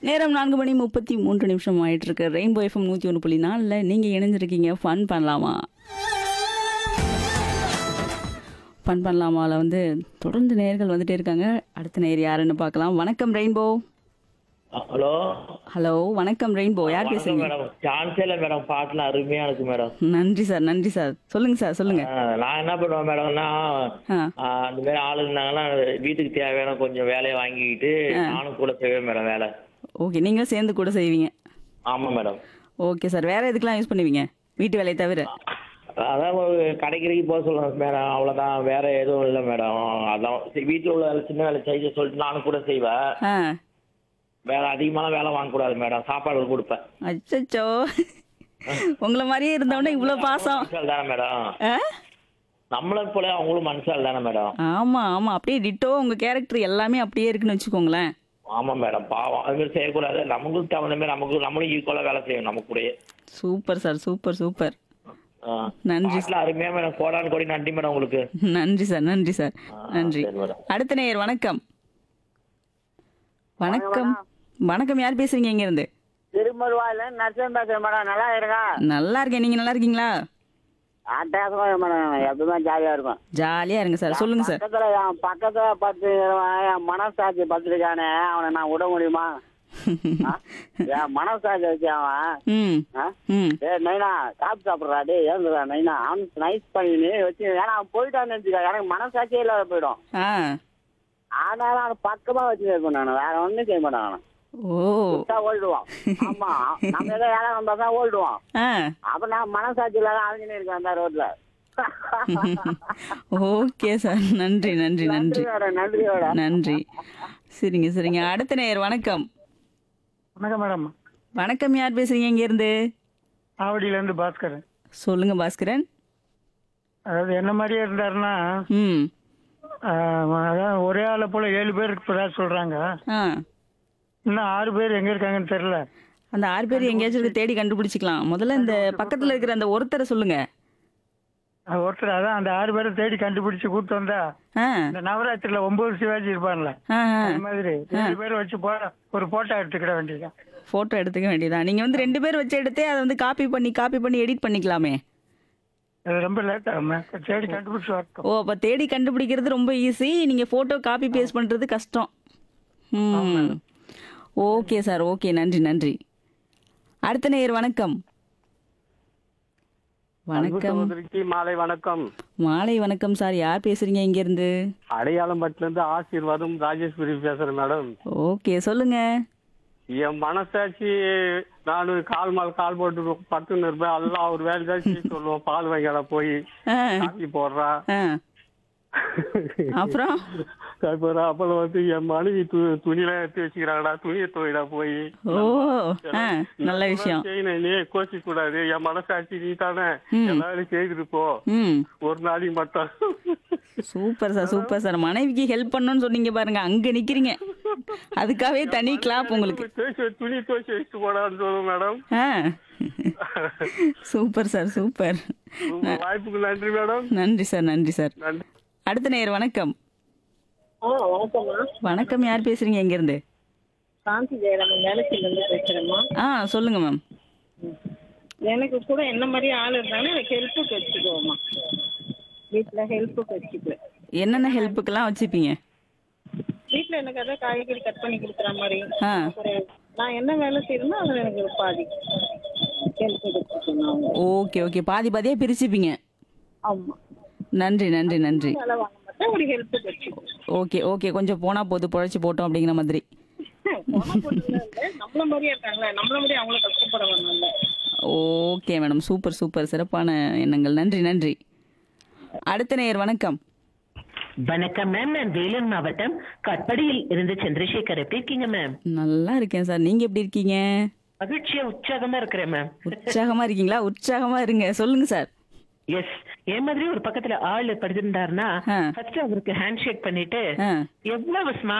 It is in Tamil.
நேரம் நான்கு மணி முப்பத்தி மூன்று நிமிஷம் ஆயிட்டு இருக்கு ரெயின்போ எஃப்எம் நூற்றி ஒன்று புள்ளி நாலில் நீங்கள் இணைஞ்சிருக்கீங்க ஃபன் பண்ணலாமா ஃபன் பண்ணலாமாவில் வந்து தொடர்ந்து நேர்கள் வந்துட்டே இருக்காங்க அடுத்த நேர் யாருன்னு பார்க்கலாம் வணக்கம் ரெயின்போ ஹலோ ஹலோ வணக்கம் ரெயின்போ யார் வணக்கம் பேசுறீங்க மேடம் சான்ஸே இல்லை மேடம் பாட்டுலாம் அருமையா இருக்கு மேடம் நன்றி சார் நன்றி சார் சொல்லுங்க சார் சொல்லுங்க ஆ, நான் என்ன பண்ணுவேன் மேடம்னா ஆ ஆ, அந்த மாதிரி ஆளு இருந்தாங்கன்னா வீட்டுக்கு தேவையான கொஞ்சம் வேலையை வாங்கிக்கிட்டு நானும் கூட செய்வேன் மேடம் வேலை ஓகே நீங்களும் சேர்ந்து கூட செய்வீங்க ஆமா மேடம் ஓகே சார் வேற எதுக்கெல்லாம் யூஸ் பண்ணுவீங்க வீட்டு வேலையை தவிர அதான் ஒரு கடைக்கு போக சொல்லுவேன் மேடம் அவ்வளவுதான் வேற எதுவும் இல்லை மேடம் அதான் சரி, வீட்டுல உள்ள வேலை சின்ன வேலை செய்ய சொல்லிட்டு நானும் கூட செய்வேன் ஆ வேற அதிகமான வேலை வாங்கக்கூடாது மேடம் சாப்பாடு கொடுப்பேன் அச்சச்சோ உங்களை மாதிரியே இருந்தவொடனே இவ்வளோ பாசம் மனுஷால் தானே மேடம் ஆ நம்மளை போல அவங்களும் மனுஷால் தானே மேடம் ஆமா ஆமா அப்படியே டிட்டோ உங்க கேரக்டர் எல்லாமே அப்படியே இருக்குன்னு வச்சுக்கோங்களேன் ஆமா மேடம் பாவம் அது மாதிரி செய்யக்கூடாது நமக்கும் தகுந்த மாதிரி நமக்கு நம்மளும் ஈக்குவலா வேலை செய்யணும் நம்ம கூடயே சூப்பர் சார் சூப்பர் சூப்பர் ஆ. நன்றி பாட்டுல அருமையா மேடம் கோடான் கோடி நன்றி மேடம் உங்களுக்கு நன்றி சார் நன்றி சார் நன்றி சரி மேடம் அடுத்த நேயர் வணக்கம் வணக்கம் வணக்கம் யார் பேசுறீங்க இங்க இருந்து திருமருவாயில நரசிம்ம பேசுறேன் மேடம் நல்லா இருக்கா நல்லா இருக்கேன் நீங்க நல்லா இருக்கீங்களா அட்டகாசமா இருக்கு மேடம் எப்பவுமே ஜாலியா இருக்கும் ஜாலியா இருங்க சார் சொல்லுங்க சார் பக்கத்துல என் பக்கத்துல பத்து என் மனசாட்சி பத்திருக்கானே அவனை நான் விட முடியுமா ஆ? என் மனசாட்சி வச்சு அவன் ம் ஆ? ம் ஏய் நைனா காப்பி சாப்பிட்றா டே ஏந்துடா நைனா அவன் நைஸ் பண்ணி வச்சு ஏன்னா அவன் போயிட்டான்னு வச்சுக்க எனக்கு மனசாட்சியே இல்லாத போயிடும் ஆ ஆனாலும் அவனை பக்கமா வச்சு இருப்பேன் நான் வேற ஒண்ணும் செய்ய மாட்டேன் அவனை ஓ விட்டா ஓடிடுவான் ஆமா நம்ம ஏதோ வேலை வந்தா தான் ஓடிடுவான் ஆ அப்ப நான் மனசாட்சி இல்லாத அவங்க இருக்கேன் அந்த ரோட்ல ஓகே சார் நன்றி நன்றி நன்றி நன்றியோட நன்றியோட நன்றி சரிங்க சரிங்க அடுத்த நேயர் வணக்கம் வணக்கம் மேடம் வணக்கம் யார் பேசுறீங்க இங்க இருந்து ஆவடியிலேருந்து பாஸ்கர் சொல்லுங்க பாஸ்கரன் அதாவது என்ன மாதிரியே இருந்தாருன்னா ம் ஆஹ், அதான் ஒரே ஆளை போல ஏழு பேர் இருக்கிறதா சொல்றாங்க ஆ இன்னும் ஆறு பேர் எங்க இருக்காங்கன்னு தெரியல அந்த ஆறு பேர் எங்கேயாச்சும் இருக்க தேடி கண்டுபிடிச்சிக்கலாம் முதல்ல இந்த பக்கத்துல இருக்கிற அந்த ஒருத்தரை சொல்லுங்க அஹ், ஒருத்தர் அதான் அந்த ஆறு பேரை தேடி கண்டுபிடிச்சு கூட்டு வந்தா ஆ இந்த நவராத்திரில ஒன்பது சிவாஜி இருப்பான்ல ஆ அது மாதிரி ஏழு பேர் வச்சு போ ஒரு போட்டோ எடுத்துக்கிட வேண்டியதுதான் ஃபோட்டோ எடுத்துக்க வேண்டியதான் நீங்க வந்து ரெண்டு பேர் வச்சு எடுத்தே அதை வந்து காப்பி பண்ணி காப்பி பண்ணி எடிட் பண்ணிக்கலாமே அது ரொம்ப லேட் ஆகும் தேடி கண்டுபிடிச்சு வரட்டும் ஓ அப்போ தேடி கண்டுபிடிக்கிறது ரொம்ப ஈஸி நீங்க ஃபோட்டோ காப்பி பேஸ்ட் பண்றது கஷ்டம் ம் ஓகே சார் ஓகே நன்றி நன்றி அடுத்த நேயர் வணக்கம் வணக்கம் சகோதரிக்கு மாலை வணக்கம் மாலை வணக்கம் சார் யார் பேசுறீங்க இங்க இருந்து அடையாளம்பட்டில இருந்து ஆசீர்வாதம் ராஜேஸ்வரி பேசுறேன் மேடம் ஓகே சொல்லுங்க என் மனசாட்சி நான் கால் மேல் கால் போட்டு படுத்துன்னு இருப்பேன் எல்லாம் அவர் வேலை தான் செய்ய சொல்லுவோம் பால் வாங்கடா போய் ஆ காப்பி போடுறா ஆ அப்புறம் காப்பி போடுறா அப்புறம் வந்து என் மனைவி து துணியெல்லாம் எடுத்து வச்சுக்கிறாங்கடா துணியை துவைடா போய் ஓ ஆ நல்ல விஷயம் செய்யணும் நீ கோச்சிக்க கூடாது என் மனசாட்சி நீ தானே எல்லாரும் செய்துட்டு போ ம் ஒரு நாளைக்கு மட்டும் சூப்பர் சார் சூப்பர் சார் மனைவிக்கு ஹெல்ப் பண்ணணும்னு சொன்னீங்க பாருங்க அங்க நிக்கிறீங்க அதுக்காகவே தனி கிளாப் உங்களுக்கு துவைச்சு துணி துவைச்சு வச்சுட்டு போடான்னு சொல்லுவோம் மேடம் ஆ சூப்பர் சார் சூப்பர் உங்க வாய்ப்புக்கு நன்றி மேடம் நன்றி சார் நன்றி சார் நன்றி அடுத்த நேயர் வணக்கம் ஆ வணக்கம்மா வணக்கம் யார் பேசுறீங்க எங்க இருந்து சாந்தி ஜெயராமன் வேலைக்கிலேருந்து பேசுகிறேம்மா ஆ சொல்லுங்க மேம் எனக்கு கூட என்ன மாதிரி ஆள் இருந்தாலும் எனக்கு ஹெல்ப்புக்கு வச்சுக்குவோம்மா வீட்டில் ஹெல்ப்புக்கு வச்சுக்குவேன் என்னென்ன ஹெல்ப்புக்கெல்லாம் வச்சுப்பீங்க வீட்டில் எனக்கு அதான் காய்கறி கட் பண்ணி கொடுக்குற மாதிரி ஆ ஒரு நான் என்ன வேலை செய்யணுமோ அதில் எனக்கு ஒரு பாதி ஹெல்ப் வச்சுக்கணும் அவங்க ஓகே ஓகே பாதி பாதியா பிரிச்சுப்பீங்க ஆமாம் நன்றி நன்றி நன்றி வேலை வாங்க மாட்டேன் ஒரு ஹெல்ப்புக்கு வச்சுக்குவோம் ஓகே ஓகே கொஞ்சம் போனா போது பொழைச்சி போட்டோம் அப்படிங்கிற மாதிரி போனால் போட்டுலாம் இல்லை நம்மள மாதிரியே இருக்காங்களே நம்மள மாதிரியே அவங்களும் கஷ்டப்பட வேணும்ல ஓகே மேடம் சூப்பர் சூப்பர் சிறப்பான எண்ணங்கள் நன்றி நன்றி அடுத்த நேயர் வணக்கம் வணக்கம் மேம் நான் வேலூர் மாவட்டம் கட்படியில் இருந்து சந்திரசேகர் எப்படி இருக்கீங்க மேம் நல்லா இருக்கேன் சார் நீங்க எப்படி இருக்கீங்க மகிழ்ச்சியா உற்சாகமா இருக்கிறேன் மேம் உற்சாகமா இருக்கீங்களா உற்சாகமா இருங்க சொல்லுங்க சார் எஸ் என் மாதிரி ஒரு பக்கத்துல ஆள் படுத்திருந்தாருன்னா ஆ. ஃபர்ஸ்ட் அவருக்கு ஹேண்ட் ஷேக் பண்ணிட்டு ஆ எவ்வளவு ஸ்மார்ட்